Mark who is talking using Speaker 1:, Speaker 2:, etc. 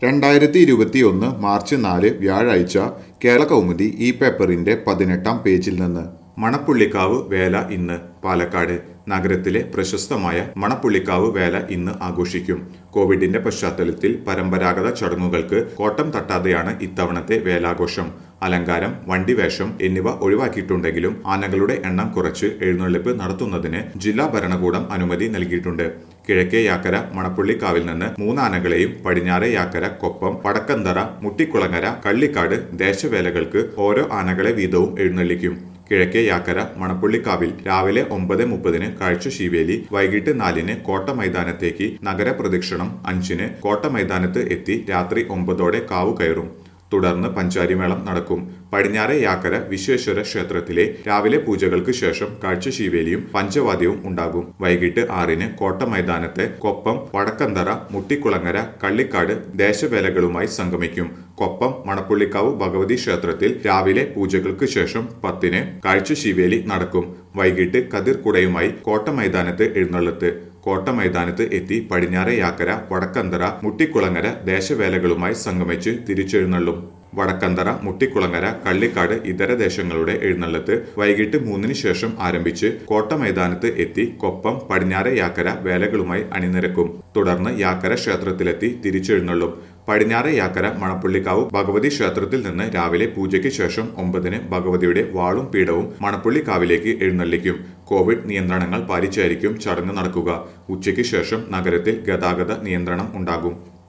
Speaker 1: രണ്ടായിരത്തി ഇരുപത്തിയൊന്ന് മാർച്ച് നാല് വ്യാഴാഴ്ച കേരള കൗമുദി ഈ പേപ്പറിന്റെ പതിനെട്ടാം പേജിൽ നിന്ന് മണപ്പുള്ളിക്കാവ് വേല ഇന്ന് പാലക്കാട് നഗരത്തിലെ പ്രശസ്തമായ മണപ്പുള്ളിക്കാവ് വേല ഇന്ന് ആഘോഷിക്കും കോവിഡിന്റെ പശ്ചാത്തലത്തിൽ പരമ്പരാഗത ചടങ്ങുകൾക്ക് കോട്ടം തട്ടാതെയാണ് ഇത്തവണത്തെ വേലാഘോഷം അലങ്കാരം വണ്ടിവേഷം എന്നിവ ഒഴിവാക്കിയിട്ടുണ്ടെങ്കിലും ആനകളുടെ എണ്ണം കുറച്ച് എഴുന്നള്ളിപ്പ് നടത്തുന്നതിന് ജില്ലാ ഭരണകൂടം അനുമതി നൽകിയിട്ടുണ്ട് കിഴക്കേ യാക്കര മണപ്പുള്ളിക്കാവിൽ നിന്ന് മൂന്നാനകളെയും പടിഞ്ഞാറേ യാക്കര കൊപ്പം വടക്കന്തറ മുട്ടിക്കുളങ്ങര കള്ളിക്കാട് ദേശവേലകൾക്ക് ഓരോ ആനകളെ വീതവും എഴുന്നള്ളിക്കും കിഴക്കേ യാക്കര മണപ്പുള്ളിക്കാവിൽ രാവിലെ ഒമ്പത് മുപ്പതിന് കാഴ്ച ശീവേലി വൈകിട്ട് നാലിന് കോട്ട മൈതാനത്തേക്ക് നഗരപ്രദക്ഷിണം അഞ്ചിന് കോട്ട മൈതാനത്ത് എത്തി രാത്രി ഒമ്പതോടെ കാവ് കയറും തുടർന്ന് പഞ്ചാരിമേളം നടക്കും പടിഞ്ഞാറെ യാക്കര വിശ്വേശ്വര ക്ഷേത്രത്തിലെ രാവിലെ പൂജകൾക്ക് ശേഷം കാഴ്ചശീവേലിയും പഞ്ചവാദ്യവും ഉണ്ടാകും വൈകിട്ട് ആറിന് കോട്ട മൈതാനത്തെ കൊപ്പം വടക്കന്തറ മുട്ടിക്കുളങ്ങര കള്ളിക്കാട് ദേശവേലകളുമായി സംഗമിക്കും കൊപ്പം മണപ്പുള്ളിക്കാവ് ഭഗവതി ക്ഷേത്രത്തിൽ രാവിലെ പൂജകൾക്ക് ശേഷം പത്തിന് കാഴ്ചശീവേലി നടക്കും വൈകിട്ട് കതിർക്കുടയുമായി കോട്ട മൈതാനത്ത് എഴുന്നള്ളത്ത് കോട്ട മൈതാനത്ത് എത്തി പടിഞ്ഞാറെ യാക്കര വടക്കന്തറ മുട്ടിക്കുളങ്ങര ദേശവേലകളുമായി സംഗമിച്ച് തിരിച്ചെഴുന്നള്ളും വടക്കന്തറ മുട്ടിക്കുളങ്ങര കള്ളിക്കാട് ഇതര ദേശങ്ങളുടെ എഴുന്നള്ളത്ത് വൈകിട്ട് മൂന്നിന് ശേഷം ആരംഭിച്ച് കോട്ട മൈതാനത്ത് എത്തി കൊപ്പം പടിഞ്ഞാറെ യാക്കര വേലകളുമായി അണിനിരക്കും തുടർന്ന് യാക്കര ക്ഷേത്രത്തിലെത്തി തിരിച്ചെഴുന്നള്ളും പടിഞ്ഞാറെ യാക്കര മണപ്പുള്ളിക്കാവ് ഭഗവതി ക്ഷേത്രത്തിൽ നിന്ന് രാവിലെ പൂജയ്ക്ക് ശേഷം ഒമ്പതിന് ഭഗവതിയുടെ വാളും പീഠവും മണപ്പുള്ളിക്കാവിലേക്ക് എഴുന്നള്ളിക്കും കോവിഡ് നിയന്ത്രണങ്ങൾ പാലിച്ചായിരിക്കും ചടങ്ങ് നടക്കുക ഉച്ചയ്ക്ക് ശേഷം നഗരത്തിൽ ഗതാഗത നിയന്ത്രണം ഉണ്ടാകും